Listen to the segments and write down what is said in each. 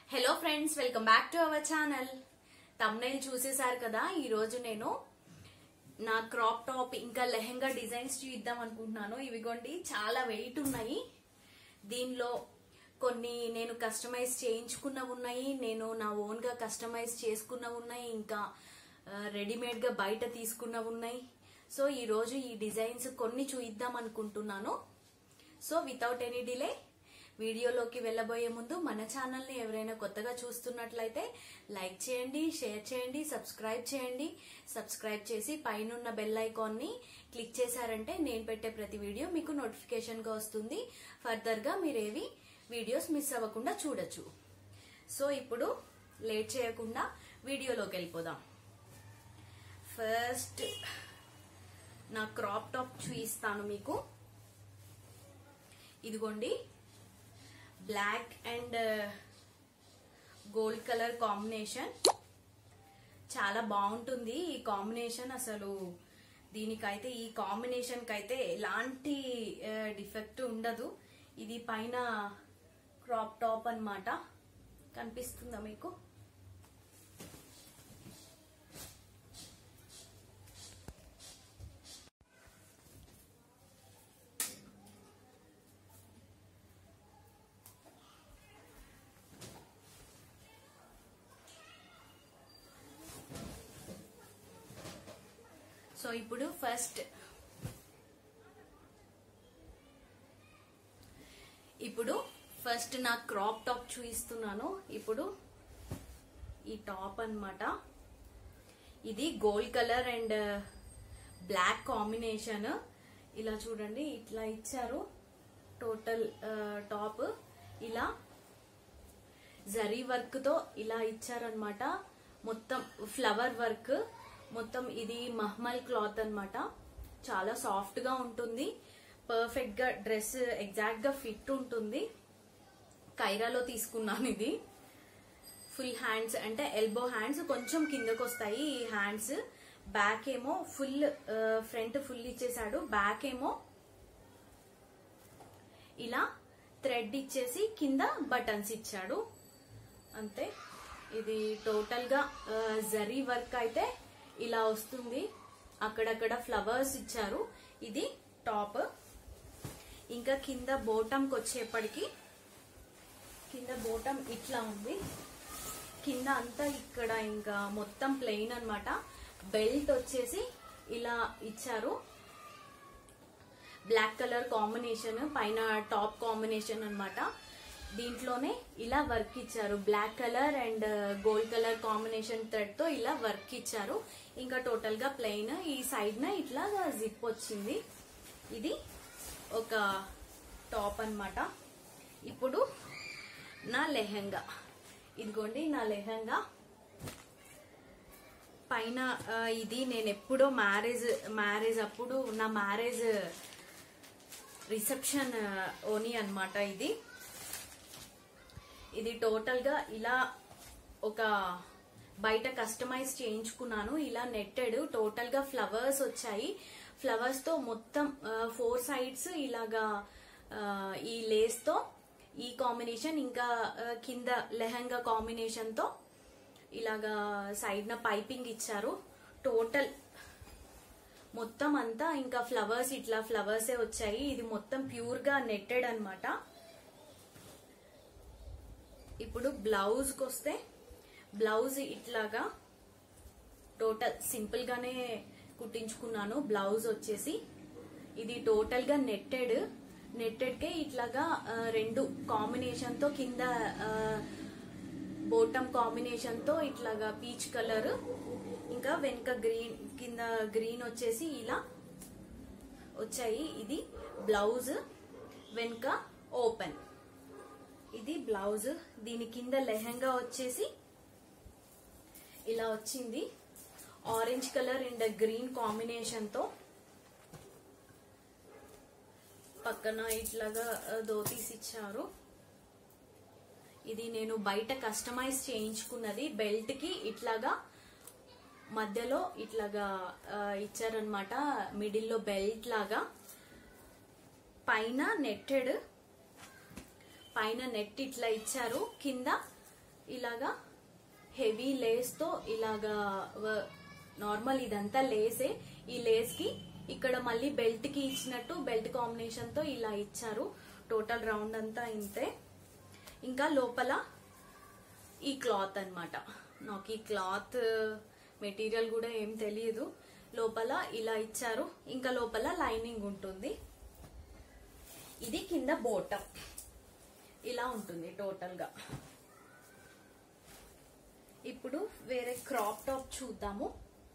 hello friends welcome back to our channel thumbnail చూసేశారు కదా ఈ రోజు నేను నా క్రాప్ టాప్ ఇంకా లెహెంగా డిజైన్స్ చూద్దాం అనుకుంటున్నాను ఇవిగోండి చాలా వెయిట్ ఉన్నాయి దీనిలో కొన్ని నేను కస్టమైజ్ చేయించుకున్నవి ఉన్నాయి నేను నా ఓన్ గా కస్టమైజ్ చేసుకున్నవి ఉన్నాయి ఇంకా రెడీమేడ్ గా బయట తీసుకున్నవి ఉన్నాయి సో ఈ రోజు ఈ డిజైన్స్ కొన్ని చూయిద్దాం అనుకుంటున్నాను సో వితౌట్ ఎనీ డిలే వీడియోలోకి వెళ్ళబోయే ముందు మన ఛానల్ని ఎవరైనా కొత్తగా చూస్తున్నట్లయితే లైక్ చేయండి షేర్ చేయండి సబ్స్క్రైబ్ చేయండి సబ్స్క్రైబ్ చేసి పైన బెల్ ఐకాన్ని క్లిక్ చేశారంటే నేను పెట్టే ప్రతి వీడియో మీకు నోటిఫికేషన్గా వస్తుంది ఫర్దర్గా మీరేవి వీడియోస్ మిస్ అవ్వకుండా చూడొచ్చు సో ఇప్పుడు లేట్ చేయకుండా వీడియోలోకి వెళ్ళిపోదాం ఫస్ట్ నా క్రాప్ టాప్ చూపిస్తాను మీకు ఇదిగోండి black and gold colour combination చాలా బాగుంటుంది ఈ కాంబినేషన్ అసలు దీనికైతే ఈ కాంబినేషన్ కైతే ఎలాంటి డిఫెక్ట్ ఉండదు ఇది పైన క్రాప్ టాప్ అన్నమాట కనిపిస్తుందా మీకు సో ఇప్పుడు ఫస్ట్ ఇప్పుడు ఫస్ట్ నా క్రాప్ టాప్ చూపిస్తున్నాను ఇప్పుడు ఈ టాప్ అన్నమాట ఇది gold colour and black combination ఇలా చూడండి ఇట్లా ఇచ్చారు టోటల్ టాప్ ఇలా జరీ వర్క్ తో ఇలా ఇచ్చారనమాట మొత్తం ఫ్లవర్ వర్క్ మొత్తం ఇది మహ్మల్ క్లాత్ అన్నమాట చాలా సాఫ్ట్ గా ఉంటుంది పర్ఫెక్ట్ గా డ్రెస్ ఎగ్జాక్ట్ గా ఫిట్ ఉంటుంది కైరాలో తీసుకున్నాను ఇది ఫుల్ హ్యాండ్స్ అంటే ఎల్బో హ్యాండ్స్ కొంచెం కిందకు వస్తాయి ఈ హ్యాండ్స్ బ్యాక్ ఏమో ఫుల్ ఫ్రంట్ ఫుల్ ఇచ్చేసాడు బ్యాక్ ఏమో ఇలా థ్రెడ్ ఇచ్చేసి కింద బటన్స్ ఇచ్చాడు అంతే ఇది టోటల్ గా జరీ వర్క్ అయితే ఇలా వస్తుంది అక్కడక్కడ ఫ్లవర్స్ ఇచ్చారు ఇది టాప్ ఇంకా కింద బోటంకి వచ్చేప్పటికి కింద బోటం ఇట్లా ఉంది కింద అంతా ఇక్కడ ఇంకా మొత్తం ప్లెయిన్ అనమాట బెల్ట్ వచ్చేసి ఇలా ఇచ్చారు బ్లాక్ కలర్ కాంబినేషన్ పైన టాప్ కాంబినేషన్ అనమాట దీంట్లోనే ఇలా వర్క్ ఇచ్చారు black colour and gold colour combination thread తో ఇలా వర్క్ ఇచ్చారు ఇంకా టోటల్ గా ప్లెయిన్ ఈ సైడ్ న ఇట్లా జిప్ వచ్చింది ఇది ఒక టాప్ అన్నమాట ఇప్పుడు నా లెహంగా ఇదిగోండి నా లెహంగా పైన ఇది నేను ఎప్పుడో మ్యారేజ్ మ్యారేజ్ అప్పుడు నా మ్యారేజ్ రిసెప్షన్ ఓని అనమాట ఇది ఇది టోటల్ గా ఇలా ఒక బయట కస్టమైజ్ చేయించుకున్నాను ఇలా నెట్టెడ్ టోటల్ గా ఫ్లవర్స్ వచ్చాయి ఫ్లవర్స్ తో మొత్తం ఫోర్ సైడ్స్ ఇలాగా ఈ లేస్ తో ఈ కాంబినేషన్ ఇంకా కింద లెహంగా కాంబినేషన్ తో ఇలాగా సైడ్ న పైపింగ్ ఇచ్చారు టోటల్ మొత్తం అంతా ఇంకా ఫ్లవర్స్ ఇట్లా ఫ్లవర్సే వచ్చాయి ఇది మొత్తం ప్యూర్ గా నెట్టెడ్ అనమాట ఇప్పుడు బ్లౌజ్ కి వస్తే బ్లౌజ్ ఇట్లాగా టోటల్ సింపుల్ గానే కుట్టించుకున్నాను బ్లౌజ్ వచ్చేసి ఇది టోటల్ గా నెట్టెడ్ నెట్టెడ్ కే ఇట్లాగా రెండు కాంబినేషన్ తో కింద బోటమ్ కాంబినేషన్ తో ఇట్లాగా పీచ్ కలర్ ఇంకా వెనుక గ్రీన్ కింద గ్రీన్ వచ్చేసి ఇలా వచ్చాయి ఇది బ్లౌజ్ వెనుక ఓపెన్ ఇది బ్లౌజ్ దీని కింద లెహంగా వచ్చేసి ఇలా వచ్చింది orange colour and green combination తో పక్కన ఇట్లాగా ధోతీస్ ఇచ్చారు ఇది నేను బయట కస్టమైజ్ చేయించుకున్నది బెల్ట్ కి ఇట్లాగా మధ్యలో ఇట్లాగా ఇచ్చారనమాట మిడిల్లో బెల్ట్ లాగా పైన నెట్టెడ్ పైన నెట్ ఇట్లా ఇచ్చారు కింద ఇలాగా హెవీ లేస్ తో ఇలాగా నార్మల్ ఇదంతా లేసే ఈ లేస్ కి ఇక్కడ మళ్ళీ బెల్ట్ కి ఇచ్చినట్టు బెల్ట్ కాంబినేషన్ తో ఇలా ఇచ్చారు టోటల్ రౌండ్ అంతా ఇంతే ఇంకా లోపల ఈ క్లాత్ అన్నమాట నాకు ఈ క్లాత్ మెటీరియల్ కూడా ఏం తెలియదు లోపల ఇలా ఇచ్చారు ఇంకా లోపల లైనింగ్ ఉంటుంది ఇది కింద బోటం ఇలా ఉంటుంది టోటల్ గా ఇప్పుడు వేరే క్రాప్ టాప్ చూద్దాము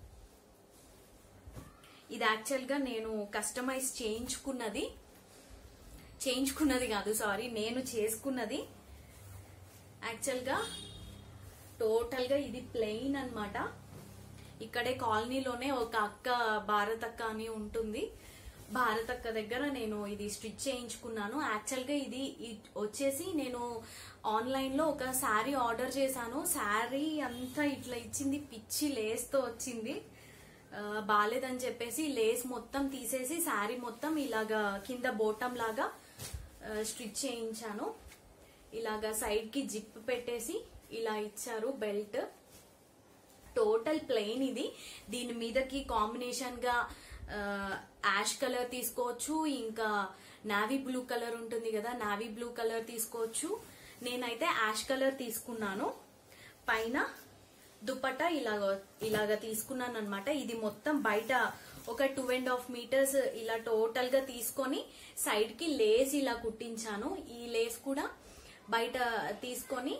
ఇది యాక్చువల్ గా నేను కస్టమైజ్ చేయించుకున్నది చేయించుకున్నది కాదు సారీ నేను చేసుకున్నది యాక్చువల్ గా టోటల్ గా ఇది ప్లెయిన్ అన్నమాట ఇక్కడే కాలనీలోనే ఒక అక్క భారత్ అక్క అని ఉంటుంది భారత్ అక్క దగ్గర నేను ఇది స్టిచ్ చేయించుకున్నాను యాక్చువల్ గా ఇది ఇ- వచ్చేసి నేను ఆన్లైన్ లో ఒక శారీ ఆర్డర్ చేశాను శారీ అంతా ఇట్లా ఇచ్చింది పిచ్చి లేస్ తో వచ్చింది ఆ, బాలేదని చెప్పేసి లేస్ మొత్తం తీసేసి శారీ మొత్తం ఇలాగా కింద బోటం లాగా స్టిచ్ చేయించాను ఇలాగా సైడ్ కి జిప్ పెట్టేసి ఇలా ఇచ్చారు బెల్ట్ టోటల్ ప్లెయిన్ ఇది దీని మీదకి కాంబినేషన్ గా యాష్ కలర్ తీసుకోవచ్చు ఇంకా నావీ బ్లూ కలర్ ఉంటుంది కదా నావీ బ్లూ కలర్ తీసుకోవచ్చు నేనైతే యాష్ కలర్ తీసుకున్నాను పైన దుపట్టా ఇలాగ ఇలాగ తీసుకున్నాను అనమాట ఇది మొత్తం బయట ఒక టూ అండ్ హాఫ్ మీటర్స్ ఇలా టోటల్ గా తీసుకొని సైడ్ కి లేస్ ఇలా కుట్టించాను ఈ లేస్ కూడా బయట తీసుకొని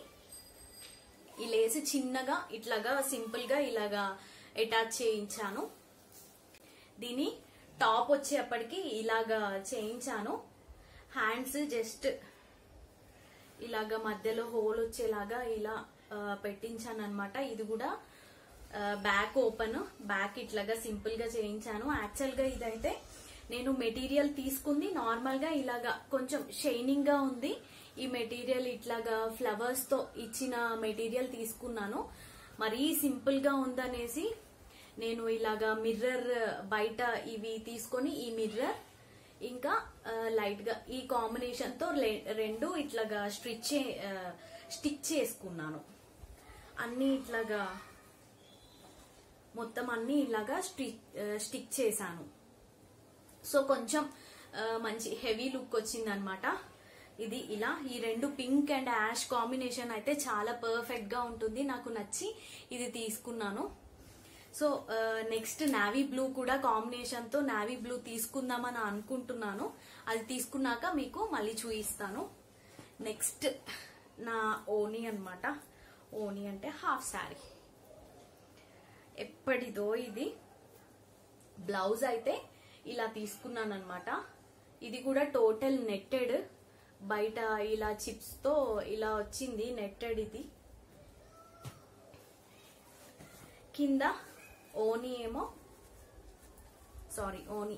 ఈ లేస్ చిన్నగా ఇట్లాగా సింపుల్ గా ఇలాగా అటాచ్ చేయించాను దీని టాప్ వచ్చేప్పటికి ఇలాగా చేయించాను హ్యాండ్స్ జస్ట్ ఇలాగా మధ్యలో హోల్ వచ్చేలాగా ఇలా పెట్టించాను అనమాట ఇది కూడా బ్యాక్ ఓపెన్ బ్యాక్ ఇట్లాగా సింపుల్ గా చేయించాను యాక్చువల్ గా ఇదైతే నేను మెటీరియల్ తీసుకుంది నార్మల్ గా ఇలాగా కొంచెం షైనింగ్ గా ఉంది ఈ మెటీరియల్ ఇట్లాగా ఫ్లవర్స్ తో ఇచ్చిన మెటీరియల్ తీసుకున్నాను మరీ సింపుల్ గా ఉందనేసి నేను ఇలాగా మిర్రర్ బయట ఇవి తీసుకొని ఈ మిర్రర్ ఇంకా లైట్ గా ఈ కాంబినేషన్ తో లే- రెండు ఇట్లాగా స్టిచ్ స్టిచ్ చేసుకున్నాను అన్ని ఇట్లాగా మొత్తం అన్ని ఇలాగా స్టిచ్ స్టిక్ చేశాను సో కొంచెం ఆ, మంచి హెవీ లుక్ వచ్చింది అనమాట ఇది ఇలా ఈ రెండు పింక్ అండ్ యాష్ కాంబినేషన్ అయితే చాలా పర్ఫెక్ట్ గా ఉంటుంది నాకు నచ్చి ఇది తీసుకున్నాను సో నెక్స్ట్ నావీ బ్లూ కూడా కాంబినేషన్ తో నావీ బ్లూ తీసుకుందామని అనుకుంటున్నాను అది తీసుకున్నాక మీకు మళ్ళీ చూపిస్తాను నెక్స్ట్ నా ఓని అన్నమాట ఓని అంటే హాఫ్ శారీ ఎప్పటిదో ఇది బ్లౌజ్ అయితే ఇలా తీసుకున్నాను అనమాట ఇది కూడా టోటల్ నెట్టెడ్ బయట ఇలా చిప్స్ తో ఇలా వచ్చింది నెట్టెడ్ ఇది కింద ఓని ఏమో సారీ ఓని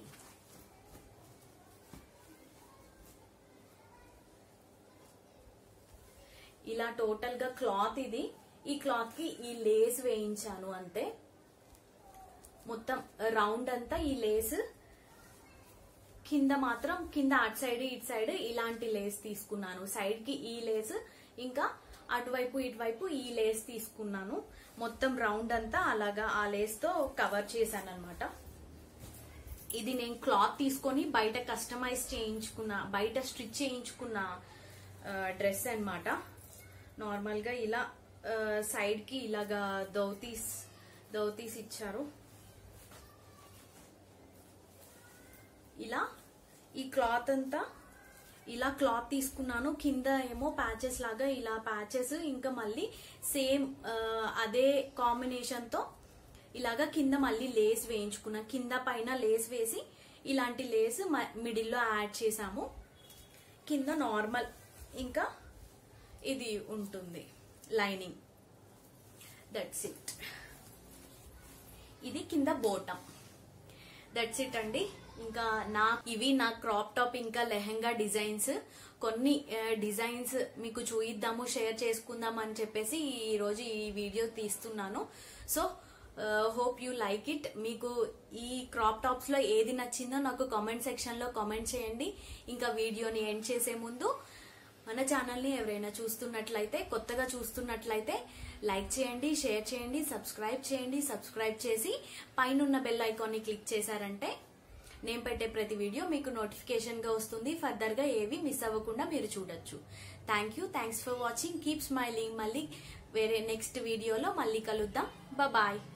ఇలా టోటల్ గా క్లాత్ ఇది ఈ క్లాత్ కి ఈ లేస్ వేయించాను అంతే మొత్తం రౌండ్ అంతా ఈ లేస్ కింద మాత్రం కింద అటు సైడ్ ఇటు సైడ్ ఇలాంటి లేస్ తీసుకున్నాను సైడ్ కి ఈ లేస్ ఇంకా అటువైపు ఇటువైపు ఈ లేస్ తీసుకున్నాను మొత్తం రౌండ్ అంతా అలాగా ఆ లేస్ తో కవర్ చేశాను అనమాట ఇది నేను క్లాత్ తీసుకొని బయట కస్టమైజ్ చేయించుకున్న బయట స్టిచ్ చేయించుకున్న డ్రెస్ అన్నమాట నార్మల్ గా ఇలా సైడ్ కి ఇలాగా దౌతీస్ దౌతీస్ ఇచ్చారు ఇలా ఈ క్లాత్ అంతా ఇలా క్లాత్ తీసుకున్నాను కింద ఏమో ప్యాచెస్ లాగా ఇలా ప్యాచెస్ ఇంకా మళ్ళీ సేమ్ అదే కాంబినేషన్ తో ఇలాగా కింద మళ్ళీ లేస్ వేయించుకున్నా కింద పైన లేస్ వేసి ఇలాంటి లేస్ మిడిల్లో యాడ్ చేసాము కింద నార్మల్ ఇంకా ఇది ఉంటుంది లైనింగ్ దట్స్ ఇట్ ఇది కింద బోటం దట్స్ ఇట్ అండి ఇంకా నా ఇవి నా క్రాప్ టాప్ ఇంకా లెహంగా డిజైన్స్ కొన్ని డిజైన్స్ మీకు చూయిద్దాము షేర్ చేసుకుందాం అని చెప్పేసి ఈ రోజు ఈ వీడియో తీస్తున్నాను so hope you like it మీకు ఈ క్రాప్ టాప్స్ లో ఏది నచ్చిందో నాకు కామెంట్ సెక్షన్ లో కామెంట్ చేయండి ఇంకా వీడియోని ఎండ్ చేసే ముందు మన ఛానల్ని ఎవరైనా చూస్తున్నట్లయితే కొత్తగా చూస్తున్నట్లయితే లైక్ చేయండి షేర్ చేయండి సబ్స్క్రైబ్ చేయండి సబ్స్క్రైబ్ చేసి పైన బెల్ ఐకాన్ని క్లిక్ చేశారంటే నేను పెట్టే ప్రతి వీడియో మీకు నోటిఫికేషన్ గా వస్తుంది ఫర్దర్ గా ఏవి మిస్ అవ్వకుండా మీరు చూడొచ్చు thank you thanks for watching keep smiling మళ్ళీ వేరే నెక్స్ట్ వీడియోలో మళ్ళీ కలుద్దాం బాయ్